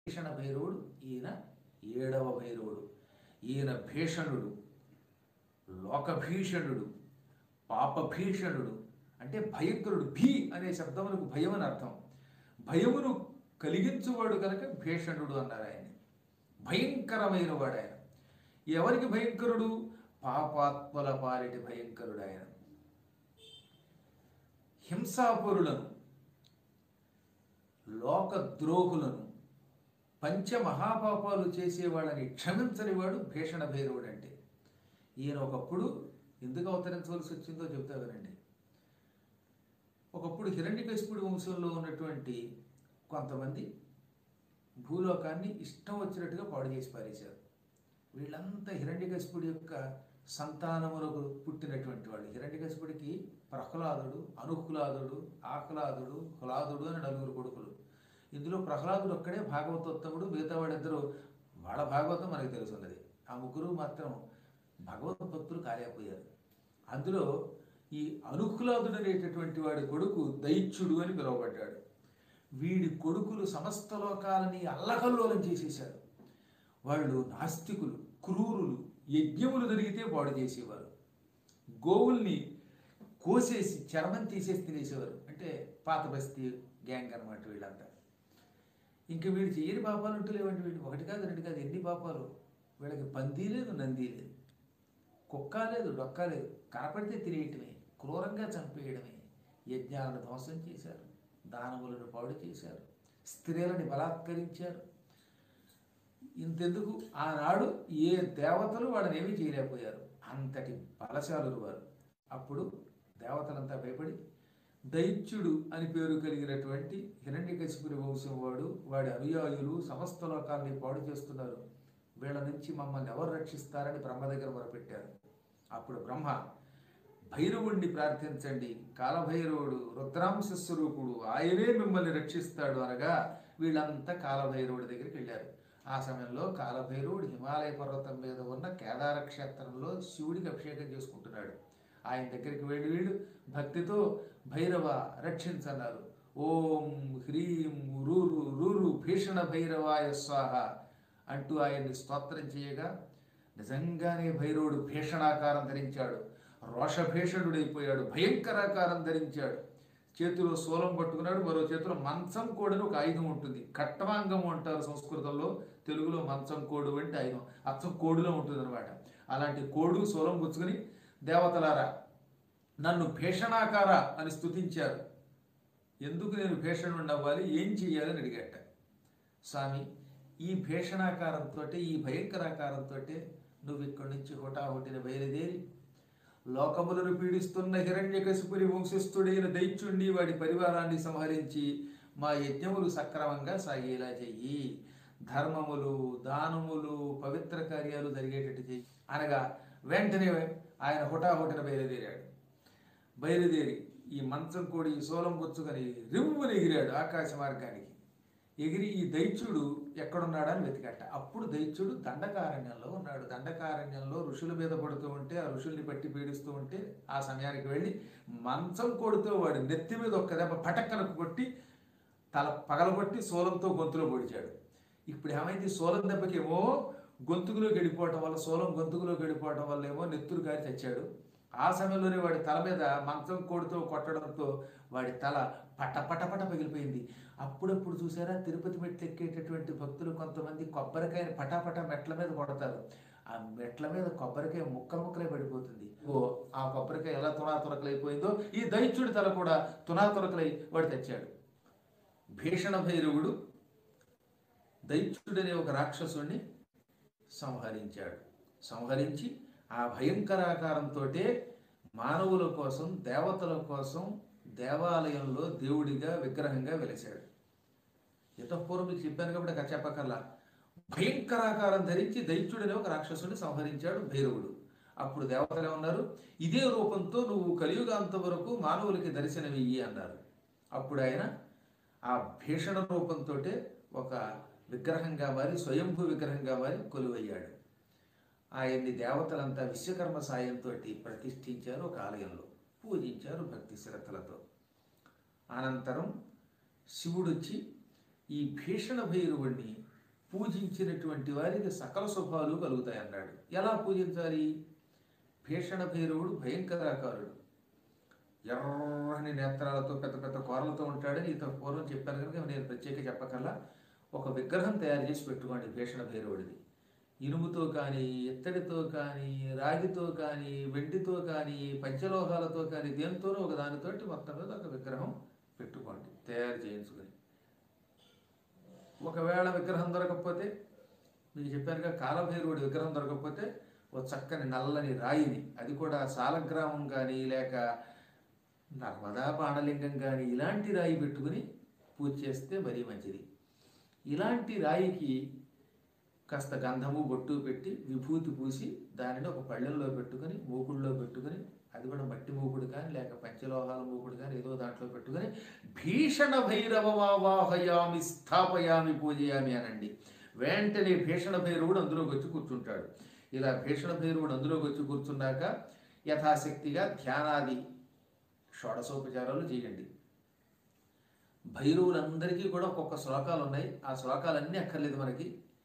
భీషణ భైరవుడు ఈయన ఏడవ భైరవుడు ఈయన భీషణుడు లోకభీషణుడు పాపభీషణుడు అంటే భయంకరుడు భీ అనే శబ్దములకు భయం అని అర్థం భయమును కలిగించువాడు కనుక భీషణుడు అన్నారు ఆయన భయంకరమైన వాడు ఆయన ఎవరికి భయంకరుడు పాపాత్మల పాలిటి భయంకరుడు ఆయన హింసాపురులను లోకద్రోహులను పంచమహాపాపాలు చేసేవాళ్ళని క్షమించని వాడు భీషణ భైరవుడు అంటే ఈయన ఒకప్పుడు ఎందుకు అవతరించవలసి వచ్చిందో చెప్తా వినండి ఒకప్పుడు హిరణ్యకశిపుడి వంశంలో ఉన్నటువంటి కొంతమంది భూలోకాన్ని ఇష్టం వచ్చినట్టుగా పాడు చేసి పారేశారు వీళ్ళంతా హిరణ్యకశిపుడి యొక్క సంతానములకు పుట్టినటువంటి వాళ్ళు హిరణ్యకశిపుడికి ప్రహ్లాదుడు అనుహ్లాదుడు ఆహ్లాదుడు హ్లాదుడు అని నలుగురు కొడుకులు ఇందులో ప్రహ్లాదుడు ఒక్కడే భాగవతోత్తముడు మిగతా వాళ్ళిద్దరూ వాళ్ళ భాగవతం మనకు తెలుసున్నది ఆ ముగ్గురు మాత్రం భగవద్భక్తులు కాలేకపోయారు అందులో ఈ అనుహ్లాదుడు అనేటటువంటి వాడి కొడుకు దైత్యుడు అని పిలువబడ్డాడు వీడి కొడుకులు సమస్త లోకాలని అల్లకల్లోలం చేసేశారు వాళ్ళు నాస్తికులు క్రూరులు యజ్ఞములు జరిగితే పాడు చేసేవారు గోవుల్ని కోసేసి చర్మం తీసేసి తినేసేవారు అంటే పాత బస్తీ గ్యాంగ్ అనమాట వీళ్ళంతా ఇంక వీడు చెయ్యని పాపాలు ఉంటూ లేవండి వీళ్ళు ఒకటి కాదు రెండు కాదు ఎన్ని పాపాలు వీళ్ళకి పంది లేదు నంది లేదు కుక్క లేదు డొక్క లేదు కనపడితే తినేయటమే క్రూరంగా చంపేయడమే యజ్ఞాలను ధ్వంసం చేశారు దానములను పాడు చేశారు స్త్రీలని బలాత్కరించారు ఇంతెందుకు ఆనాడు ఏ దేవతలు వాళ్ళని ఏమీ చేయలేకపోయారు అంతటి బలశాలురు వారు అప్పుడు దేవతలంతా భయపడి దైత్యుడు అని పేరు కలిగినటువంటి హిరణ్యకశిపురి వంశం వాడు వాడి అనుయాయులు సమస్త లోకాల్ని పాడు చేస్తున్నారు వీళ్ళ నుంచి మమ్మల్ని ఎవరు రక్షిస్తారని బ్రహ్మ దగ్గర మొరపెట్టారు అప్పుడు బ్రహ్మ భైరవుణ్ణి ప్రార్థించండి కాలభైరవుడు రుద్రాంశ స్వరూపుడు ఆయనే మిమ్మల్ని రక్షిస్తాడు అనగా వీళ్ళంతా కాలభైరవుడి దగ్గరికి వెళ్ళారు ఆ సమయంలో కాలభైరవుడు హిమాలయ పర్వతం మీద ఉన్న కేదార క్షేత్రంలో శివుడికి అభిషేకం చేసుకుంటున్నాడు ఆయన దగ్గరికి వెళ్ళి వీళ్ళు భక్తితో భైరవ రక్షించన్నారు ఓం హ్రీం రూరు రూరు భీషణ భైరవాయ స్వాహ అంటూ ఆయన్ని స్తోత్రం చేయగా నిజంగానే భైరవుడు భీషణాకారం ధరించాడు రోషభీషణుడైపోయాడు భయంకరాకారం ధరించాడు చేతిలో శూలం పట్టుకున్నాడు మరో చేతిలో మంచం కోడని ఒక ఆయుధం ఉంటుంది కట్టవాంగం అంటారు సంస్కృతంలో తెలుగులో మంచం కోడు అంటే ఆయుధం అచ్చం కోడులో ఉంటుంది అనమాట అలాంటి కోడు శూలం పుచ్చుకుని దేవతలారా నన్ను భీషణాకార అని స్తుతించారు ఎందుకు నేను భీషణుడిని అవ్వాలి ఏం చెయ్యాలని అడిగాట స్వామి ఈ భీషణాకారంతో ఈ భయంకరాకారంతో నువ్వు ఇక్కడి నుంచి హుటాహుటిన బయలుదేరి లోకములను పీడిస్తున్న హిరణ్యకశిపురి వంశస్థుడైన దైత్యుణ్ణి వాడి పరివారాన్ని సంహరించి మా యజ్ఞములు సక్రమంగా సాగేలా చెయ్యి ధర్మములు దానములు పవిత్ర కార్యాలు జరిగేటట్టు చెయ్యి అనగా వెంటనే ఆయన హుటాహుటిన బయలుదేరాడు బయలుదేరి ఈ మంచం కోడి ఈ సోలం పుచ్చుకొని రివ్వుని ఎగిరాడు ఆకాశ మార్గానికి ఎగిరి ఈ దైత్యుడు ఎక్కడున్నాడని వెతికట అప్పుడు దైత్యుడు దండకారణ్యంలో ఉన్నాడు దండకారణ్యంలో ఋషుల మీద పడుతూ ఉంటే ఆ ఋషుల్ని పట్టి పీడిస్తూ ఉంటే ఆ సమయానికి వెళ్ళి మంచం కొడుతూ వాడు నెత్తి మీద ఒక్క దెబ్బ పటక్కనకు కొట్టి తల పగలగొట్టి సోలంతో గొంతులో పొడిచాడు ఇప్పుడు ఏమైంది సోలం దెబ్బకేమో గొంతుకులోకి వెళ్ళిపోవటం వల్ల సోలం గొంతుకులోకి వెళ్ళిపోవటం వల్ల ఏమో నెత్తురు కారి చచ్చాడు ఆ సమయంలోనే వాడి తల మీద మంచం కోడితో కొట్టడంతో వాడి తల పట పట పట పగిలిపోయింది అప్పుడప్పుడు చూసారా తిరుపతి మెట్లు ఎక్కేటటువంటి భక్తులు కొంతమంది కొబ్బరికాయని పటాపట మెట్ల మీద కొడతారు ఆ మెట్ల మీద కొబ్బరికాయ ముక్కలు ముక్కలే పడిపోతుంది ఓ ఆ కొబ్బరికాయ ఎలా తునాతురకలైపోయిందో ఈ దైత్యుడి తల కూడా తునాతురకలై వాడు తెచ్చాడు భీషణ భైరవుడు దైత్యుడనే ఒక రాక్షసుడిని సంహరించాడు సంహరించి ఆ భయంకరాకారంతో మానవుల కోసం దేవతల కోసం దేవాలయంలో దేవుడిగా విగ్రహంగా వెలిశాడు ఇతపూర్వం మీకు చెప్పాను కాబట్టి అక్కడ చెప్పకల్లా భయంకరాకారం ధరించి దైత్యుడనే ఒక రాక్షసుడిని సంహరించాడు భైరవుడు అప్పుడు దేవతలు ఉన్నారు ఇదే రూపంతో నువ్వు కలియుగాంత వరకు మానవులకి దర్శనమియ్యి అన్నారు అప్పుడు ఆయన ఆ భీషణ రూపంతో ఒక విగ్రహంగా మారి స్వయంభూ విగ్రహంగా మారి కొలువయ్యాడు ఆయన్ని దేవతలంతా విశ్వకర్మ సాయంతో ప్రతిష్ఠించారు ఒక ఆలయంలో పూజించారు భక్తి శ్రద్ధలతో అనంతరం శివుడొచ్చి ఈ భీషణ భైరవుణ్ణి పూజించినటువంటి వారికి సకల శుభాలు కలుగుతాయి అన్నాడు ఎలా పూజించాలి భీషణ భైరవుడు భయంకరాకారుడు ఎర్రని నేత్రాలతో పెద్ద పెద్ద కోరలతో ఉంటాడని ఇంత పూర్వం చెప్పాను కనుక నేను ప్రత్యేక చెప్పకల్లా ఒక విగ్రహం తయారు చేసి పెట్టుకోండి భీషణ భైరవుడిది ఇనుముతో కానీ ఇత్తడితో కానీ రాగితో కానీ వెండితో కానీ పంచలోహాలతో కానీ దేనితోనో ఒక దానితోటి మొత్తం మీద ఒక విగ్రహం పెట్టుకోండి తయారు చేయించుకొని ఒకవేళ విగ్రహం దొరకకపోతే మీకు చెప్పానుగా కాలభైరవుడి విగ్రహం దొరకకపోతే ఓ చక్కని నల్లని రాయిని అది కూడా సాలగ్రామం కానీ లేక నర్మదా బాణలింగం కానీ ఇలాంటి రాయి పెట్టుకుని పూజ చేస్తే మరీ మంచిది ఇలాంటి రాయికి కాస్త గంధము బొట్టు పెట్టి విభూతి పూసి దానిని ఒక పళ్ళెంలో పెట్టుకొని మూకుడులో పెట్టుకొని అది కూడా మట్టి మూకుడు కానీ లేక పంచలోహాల మూకుడు కానీ ఏదో దాంట్లో పెట్టుకొని భీషణ భైరవమావాహయామి స్థాపయామి పూజయామి అనండి వెంటనే భీషణ భైరవుడు అందులోకి వచ్చి కూర్చుంటాడు ఇలా భీషణ భైరవుడు అందులోకి వచ్చి కూర్చున్నాక యథాశక్తిగా ధ్యానాది షోడశోపచారాలు చేయండి భైరవులందరికీ కూడా ఒక్కొక్క శ్లోకాలు ఉన్నాయి ఆ శ్లోకాలన్నీ అక్కర్లేదు మనకి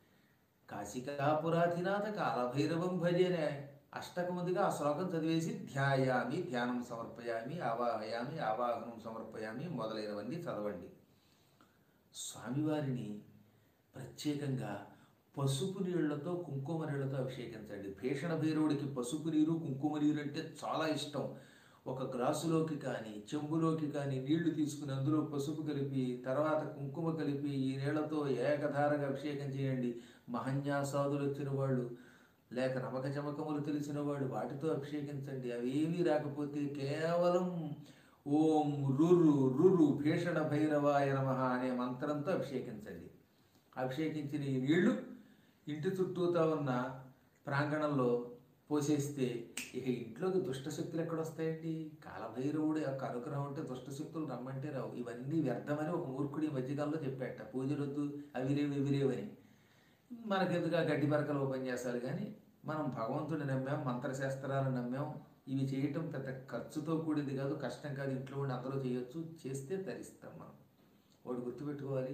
కాశికాపురాధినాథ కాలభైరవం భజనే అష్టకముదిగా ఆ శ్లోకం చదివేసి ధ్యాయామి ధ్యానం సమర్పయామి ఆవాహయామి ఆవాహనం సమర్పయామి మొదలైనవన్నీ చదవండి స్వామివారిని ప్రత్యేకంగా పసుపు నీళ్లతో కుంకుమ నీళ్లతో అభిషేకించండి భీషణ భైరవుడికి పసుపు నీరు కుంకుమ నీరు అంటే చాలా ఇష్టం ఒక గ్లాసులోకి కానీ చెంబులోకి కానీ నీళ్లు తీసుకుని అందులో పసుపు కలిపి తర్వాత కుంకుమ కలిపి ఈ నీళ్లతో ఏకధారగా అభిషేకం చేయండి మహన్యాసాదులు వచ్చిన వాళ్ళు లేక నమక చమకములు తెలిసిన వాళ్ళు వాటితో అభిషేకించండి అవేమీ రాకపోతే కేవలం ఓం రురు రురు భీషణ భైరవాయ నమ అనే మంత్రంతో అభిషేకించండి అభిషేకించిన ఈ నీళ్లు ఇంటి చుట్టూతా ఉన్న ప్రాంగణంలో పోసేస్తే ఇక ఇంట్లోకి దుష్టశక్తులు ఎక్కడ వస్తాయండి కాలభైరవుడు యొక్క అనుగ్రహం ఉంటే దుష్టశక్తులు రమ్మంటే రావు ఇవన్నీ వ్యర్థమని ఒక మూర్ఖుడి ఈ మధ్యకాలంలో చెప్పాట పూజలొద్దు అవిరేవి ఇవిరేవని మనకెందుకు ఆ గడ్డి పరకలు ఓపెన్ చేస్తారు కానీ మనం భగవంతుడిని నమ్మాం మంత్రశాస్త్రాలను నమ్మాం ఇవి చేయటం పెద్ద ఖర్చుతో కూడింది కాదు కష్టం కాదు ఇంట్లో ఉండి అందరూ చేయొచ్చు చేస్తే తరిస్తాం మనం వాడు గుర్తుపెట్టుకోవాలి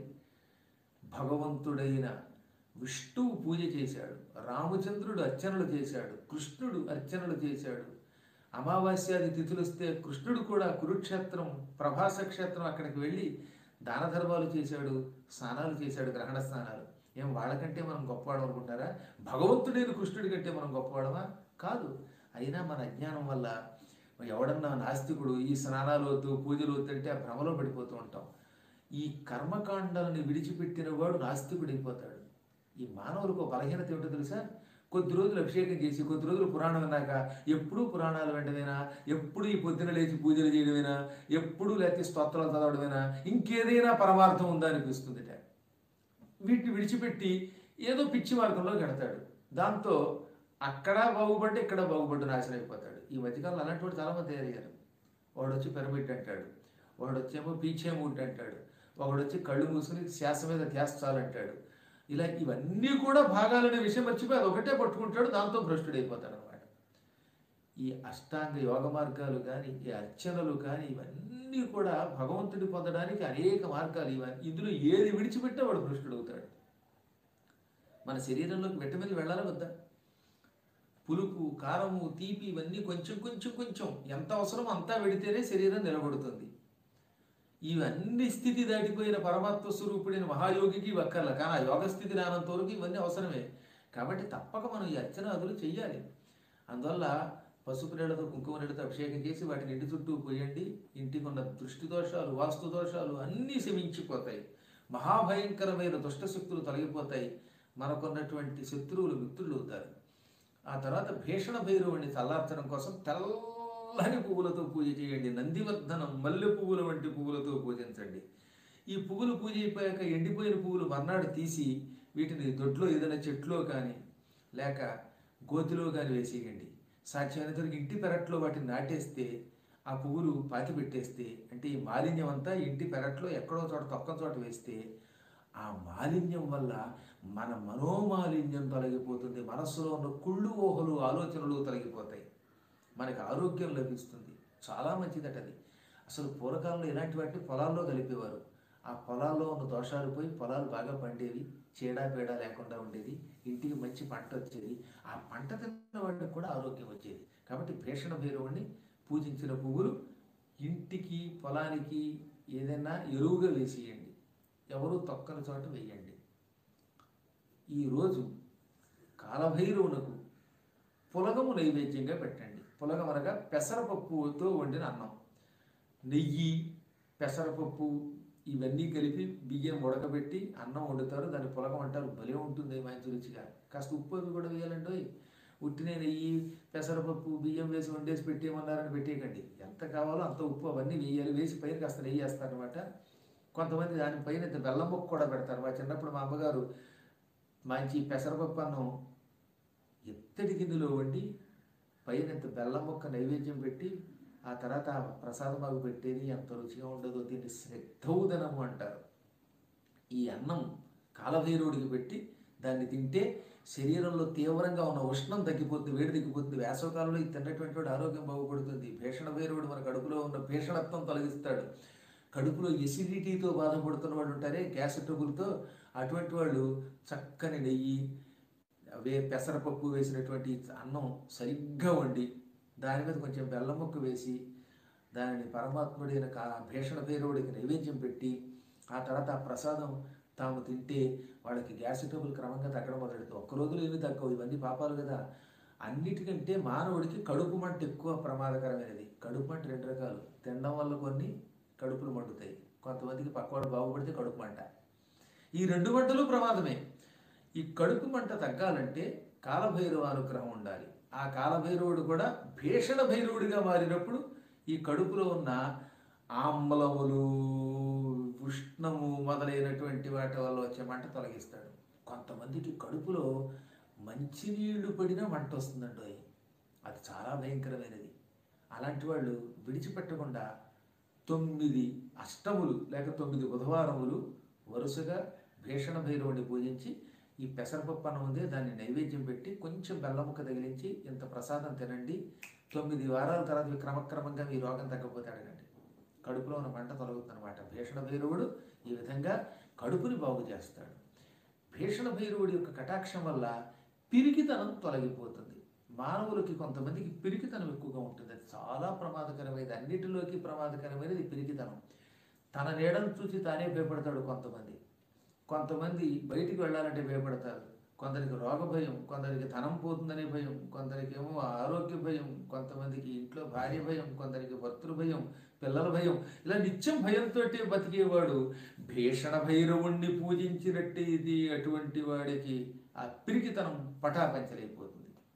భగవంతుడైన విష్ణువు పూజ చేశాడు రామచంద్రుడు అర్చనలు చేశాడు కృష్ణుడు అర్చనలు చేశాడు అమావాస్యాది తిథులు వస్తే కృష్ణుడు కూడా కురుక్షేత్రం ప్రభాస క్షేత్రం అక్కడికి వెళ్ళి దాన ధర్మాలు చేశాడు స్నానాలు చేశాడు గ్రహణ స్నానాలు ఏం వాళ్ళకంటే మనం గొప్పవాడు అనుకుంటారా భగవంతుడైన కృష్ణుడి కంటే మనం గొప్పవాడమా కాదు అయినా మన అజ్ఞానం వల్ల ఎవడన్నా నాస్తికుడు ఈ స్నానాలు వద్దు పూజలు వద్దు అంటే ఆ భ్రమలో పడిపోతూ ఉంటాం ఈ కర్మకాండాలను విడిచిపెట్టిన వాడు నాస్తికుడైపోతాడు ఈ మానవులకు ఒక బలహీనత ఏమిటో తెలుసా కొద్ది రోజులు అభిషేకం చేసి కొద్ది రోజులు పురాణం విన్నాక ఎప్పుడూ పురాణాలు వెంటనేనా ఎప్పుడు ఈ పొద్దున లేచి పూజలు చేయడమేనా ఎప్పుడు లేకపోతే స్తోత్రాలు చదవడమేనా ఇంకేదైనా పరమార్థం ఉందా అనిపిస్తుందిట వీటిని విడిచిపెట్టి ఏదో పిచ్చి మార్గంలో గడతాడు దాంతో అక్కడ బాగుపడ్డ ఇక్కడ బాగుపడ్డ నాశనం అయిపోతాడు ఈ మధ్యకాలంలో అలాంటి వాడు చాలామంది తయారయ్యారు వాడు వచ్చి పిరమిడ్ అంటాడు వాడు వచ్చేమో పీచేమూట్ అంటాడు ఒకడు వచ్చి కళ్ళు మూసుకుని శ్వాస మీద ధ్యాస చాలంటాడు ఇలా ఇవన్నీ కూడా భాగాలనే విషయం మర్చిపోయి అది ఒకటే పట్టుకుంటాడు దాంతో భ్రష్టుడైపోతాడు అనమాట ఈ అష్టాంగ యోగ మార్గాలు కానీ ఈ అర్చనలు కానీ ఇవన్నీ కూడా భగవంతుడి పొందడానికి అనేక మార్గాలు ఇవన్నీ ఇందులో ఏది విడిచిపెట్టే వాడు భ్రష్టుడవుతాడు మన శరీరంలోకి విటమిన్లు వెళ్ళాలి వద్దా పులుపు కారము తీపి ఇవన్నీ కొంచెం కొంచెం కొంచెం ఎంత అవసరమో అంతా వెడితేనే శరీరం నిలబడుతుంది ఇవన్నీ స్థితి దాటిపోయిన పరమాత్మ స్వరూపుడైన మహాయోగికి ఇవి అక్కర్ల కానీ ఆ యోగ స్థితి రానంత వరకు ఇవన్నీ అవసరమే కాబట్టి తప్పక మనం ఈ అర్చనాదులు చెయ్యాలి అందువల్ల పసుపు నీళ్ళతో కుంకుమ నీళ్ళతో అభిషేకం చేసి వాటిని ఇంటి చుట్టూ పోయండి ఇంటికి ఉన్న దృష్టి దోషాలు వాస్తు దోషాలు అన్నీ శమించిపోతాయి మహాభయంకరమైన దుష్టశక్తులు తొలగిపోతాయి మనకున్నటువంటి శత్రువులు మిత్రులు అవుతారు ఆ తర్వాత భీషణ భైరవుని చల్లార్చడం కోసం తెల్లని పువ్వులతో పూజ చేయండి నందివర్ధనం మల్లె పువ్వుల వంటి పువ్వులతో పూజించండి ఈ పువ్వులు పూజ అయిపోయాక ఎండిపోయిన పువ్వులు మర్నాడు తీసి వీటిని దొడ్లో ఏదైనా చెట్లో కానీ లేక గోతిలో కానీ వేసేయండి సాధ్యమైనంత వరకు ఇంటి పెరట్లో వాటిని నాటేస్తే ఆ పువ్వులు పాతి పెట్టేస్తే అంటే ఈ మాలిన్యం అంతా ఇంటి పెరట్లో ఎక్కడో చోట తొక్క చోట వేస్తే ఆ మాలిన్యం వల్ల మన మనోమాలిన్యం తొలగిపోతుంది మనస్సులో ఉన్న కుళ్ళు ఊహలు ఆలోచనలు తొలగిపోతాయి మనకి ఆరోగ్యం లభిస్తుంది చాలా మంచిదట అది అసలు పూర్వకాలంలో ఇలాంటి వాటిని పొలాల్లో కలిపేవారు ఆ పొలాల్లో ఉన్న దోషాలు పోయి పొలాలు బాగా పండేవి చీడా పీడా లేకుండా ఉండేది ఇంటికి మంచి పంట వచ్చేది ఆ పంట తిన్న వాడికి కూడా ఆరోగ్యం వచ్చేది కాబట్టి భీషణ భైరవుడిని పూజించిన పువ్వులు ఇంటికి పొలానికి ఏదైనా ఎరువుగా వేసేయండి ఎవరు తొక్కని చోట వేయండి ఈరోజు కాలభైరవునకు పులగము నైవేద్యంగా పెట్టండి పులగం అనగా పెసరపప్పుతో వండిన అన్నం నెయ్యి పెసరపప్పు ఇవన్నీ కలిపి బియ్యం ఉడకబెట్టి అన్నం వండుతారు దాన్ని పులగం అంటారు భలే ఉంటుంది మంచి రుచిగా కాస్త ఉప్పు అవి కూడా వేయాలంటే ఉట్టినే నెయ్యి పెసరపప్పు బియ్యం వేసి వండేసి పెట్టేయమన్నారని పెట్టేయకండి ఎంత కావాలో అంత ఉప్పు అవన్నీ వేయాలి వేసి పైన కాస్త నెయ్యి వేస్తారనమాట కొంతమంది దానిపైన ఇంత బెల్లం ముక్క కూడా పెడతారు మా చిన్నప్పుడు మా అమ్మగారు మంచి పెసరపప్పు అన్నం ఎత్తడి గిన్నెలో వండి పైన ఇంత బెల్లం ముక్క నైవేద్యం పెట్టి ఆ తర్వాత ఆ ప్రసాదం మాకు పెట్టేది ఎంత రుచిగా ఉండదో దీన్ని శ్రద్ధౌదనము అంటారు ఈ అన్నం కాలభైరవుడికి పెట్టి దాన్ని తింటే శరీరంలో తీవ్రంగా ఉన్న ఉష్ణం తగ్గిపోతుంది వేడి తగ్గిపోతుంది వేసవకాలంలో ఇది తిన్నటువంటి వాడు ఆరోగ్యం బాగుపడుతుంది భీషణ భైరవుడు మన కడుపులో ఉన్న భీషణత్వం తొలగిస్తాడు కడుపులో ఎసిడిటీతో బాధపడుతున్న వాళ్ళు ఉంటారే గ్యాస్ ట్రబుల్తో అటువంటి వాళ్ళు చక్కని నెయ్యి వే పెసరపప్పు వేసినటువంటి అన్నం సరిగ్గా వండి దాని మీద కొంచెం బెల్లం ముక్క వేసి దానిని పరమాత్ముడైన కా భీషణ భైరవుడికి నైవేద్యం పెట్టి ఆ తర్వాత ఆ ప్రసాదం తాము తింటే వాళ్ళకి గ్యాస్ ట్రబుల్ క్రమంగా తగ్గడం మొదలెడుతుంది ఒక్క రోజులో ఏమి తగ్గవు ఇవన్నీ పాపాలు కదా అన్నిటికంటే మానవుడికి కడుపు మంట ఎక్కువ ప్రమాదకరమైనది కడుపు మంట రెండు రకాలు తినడం వల్ల కొన్ని కడుపులు మండుతాయి కొంతమందికి పక్కవాడు బాగుపడితే కడుపు మంట ఈ రెండు మంటలు ప్రమాదమే ఈ కడుపు మంట తగ్గాలంటే కాలభైరవ అనుగ్రహం ఉండాలి ఆ కాలభైరవుడు కూడా భీషణ భైరవుడిగా మారినప్పుడు ఈ కడుపులో ఉన్న ఆమ్లములు ఉష్ణము మొదలైనటువంటి వాటి వల్ల వచ్చే మంట తొలగిస్తాడు కొంతమందికి కడుపులో మంచినీళ్లు పడినా మంట వస్తుందండి అది చాలా భయంకరమైనది అలాంటి వాళ్ళు విడిచిపెట్టకుండా తొమ్మిది అష్టములు లేక తొమ్మిది బుధవారములు వరుసగా భీషణ భైరవుడిని పూజించి ఈ పెసరపప్పు అన్నం ఉంది దాన్ని నైవేద్యం పెట్టి కొంచెం బెల్లం ముక్క తగిలించి ఇంత ప్రసాదం తినండి తొమ్మిది వారాల తర్వాత మీ క్రమక్రమంగా మీ రోగం తగ్గకపోతే అడగండి కడుపులో ఉన్న మంట తొలగుతుంది అనమాట భీషణ భైరవుడు ఈ విధంగా కడుపుని బాగు చేస్తాడు భీషణ భైరవుడి యొక్క కటాక్షం వల్ల పిరికితనం తొలగిపోతుంది మానవులకి కొంతమందికి పిరికితనం ఎక్కువగా ఉంటుంది అది చాలా ప్రమాదకరమైనది అన్నిటిలోకి ప్రమాదకరమైనది పిరికితనం తన నీడను చూసి తానే భయపడతాడు కొంతమంది కొంతమంది బయటికి వెళ్ళాలంటే భయపడతారు కొందరికి రోగ భయం కొందరికి ధనం పోతుందనే భయం కొందరికి ఏమో ఆరోగ్య భయం కొంతమందికి ఇంట్లో భార్య భయం కొందరికి భర్తృ భయం పిల్లల భయం ఇలా నిత్యం భయంతో బతికేవాడు భీషణ భైరవుణ్ణి పూజించినట్టే ఇది అటువంటి వాడికి ఆ పిరికితనం పటాపంచలైపోతుంది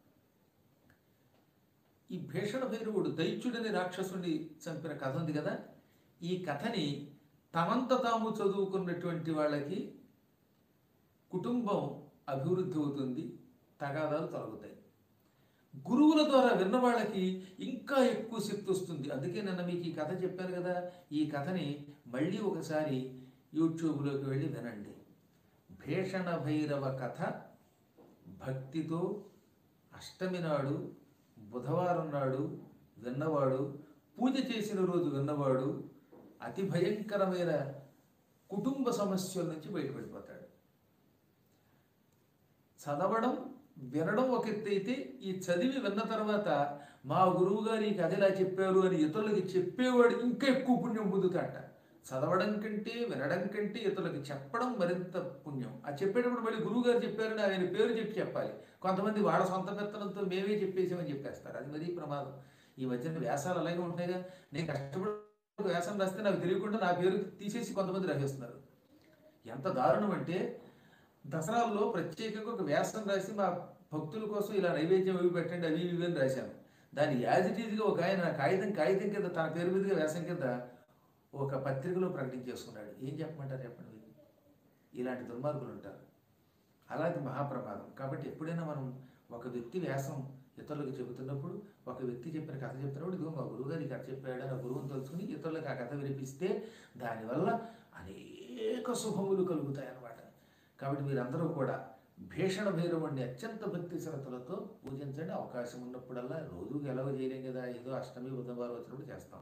ఈ భీషణ భైరవుడు దైత్యుడని రాక్షసుని చంపిన కథ ఉంది కదా ఈ కథని తమంత తాము చదువుకున్నటువంటి వాళ్ళకి కుటుంబం అభివృద్ధి అవుతుంది తగాదాలు తొలగుతాయి గురువుల ద్వారా విన్న వాళ్ళకి ఇంకా ఎక్కువ శక్తి వస్తుంది అందుకే నిన్న మీకు ఈ కథ చెప్పాను కదా ఈ కథని మళ్ళీ ఒకసారి యూట్యూబ్లోకి వెళ్ళి వినండి భీషణ భైరవ కథ భక్తితో అష్టమి నాడు బుధవారం నాడు విన్నవాడు పూజ చేసిన రోజు విన్నవాడు అతి భయంకరమైన కుటుంబ సమస్యల నుంచి బయటపడిపోతాడు చదవడం వినడం ఒక ఎత్తు అయితే ఈ చదివి విన్న తర్వాత మా గురువు గారు ఈ కథ ఇలా చెప్పారు అని ఇతరులకి చెప్పేవాడు ఇంకా ఎక్కువ పుణ్యం పొందుతాట చదవడం కంటే వినడం కంటే ఇతరులకి చెప్పడం మరింత పుణ్యం ఆ చెప్పేటప్పుడు మళ్ళీ గురువు గారు చెప్పారని ఆయన పేరు చెప్పి చెప్పాలి కొంతమంది వాళ్ళ సొంత పెత్తనంతో మేమే చెప్పేసామని చెప్పేస్తారు అది మరీ ప్రమాదం ఈ మధ్యన వ్యాసాలు అలాగే ఉంటాయిగా నేను కష్టపడి ఒక వ్యాసం రాస్తే నాకు తెలియకుండా నా పేరు తీసేసి కొంతమంది రాసేస్తున్నారు ఎంత దారుణం అంటే దసరాల్లో ప్రత్యేకంగా ఒక వ్యాసం రాసి మా భక్తుల కోసం ఇలా నైవేద్యం ఇవి పెట్టండి అవి ఇవి అని రాశాను దాన్ని యాజ్ ఇట్ ఈజ్గా ఒక ఆయన కాగితం కాగితం కింద తన పేరు మీదుగా వ్యాసం కింద ఒక పత్రికలో ప్రకటించేసుకున్నాడు ఏం చెప్పమంటారు చెప్పండి మీరు ఇలాంటి దుర్మార్గులు ఉంటారు అలాంటి మహాప్రమాదం కాబట్టి ఎప్పుడైనా మనం ఒక వ్యక్తి వ్యాసం ఇతరులకు చెబుతున్నప్పుడు ఒక వ్యక్తి చెప్పిన కథ చెప్తున్నప్పుడు ఇదిగో మా గురువుగారు ఈ కథ చెప్పాడు ఆ గురువుని తెలుసుకుని ఇతరులకు ఆ కథ వినిపిస్తే దానివల్ల అనేక శుభములు కలుగుతాయి అన్నమాట కాబట్టి మీరందరూ కూడా భీషణ భైరవుణ్ణి అత్యంత భక్తి శ్రద్ధలతో పూజించండి అవకాశం ఉన్నప్పుడల్లా రోజు ఎలాగో చేయలేం కదా ఏదో అష్టమి బుధవారం వచ్చినప్పుడు చేస్తాం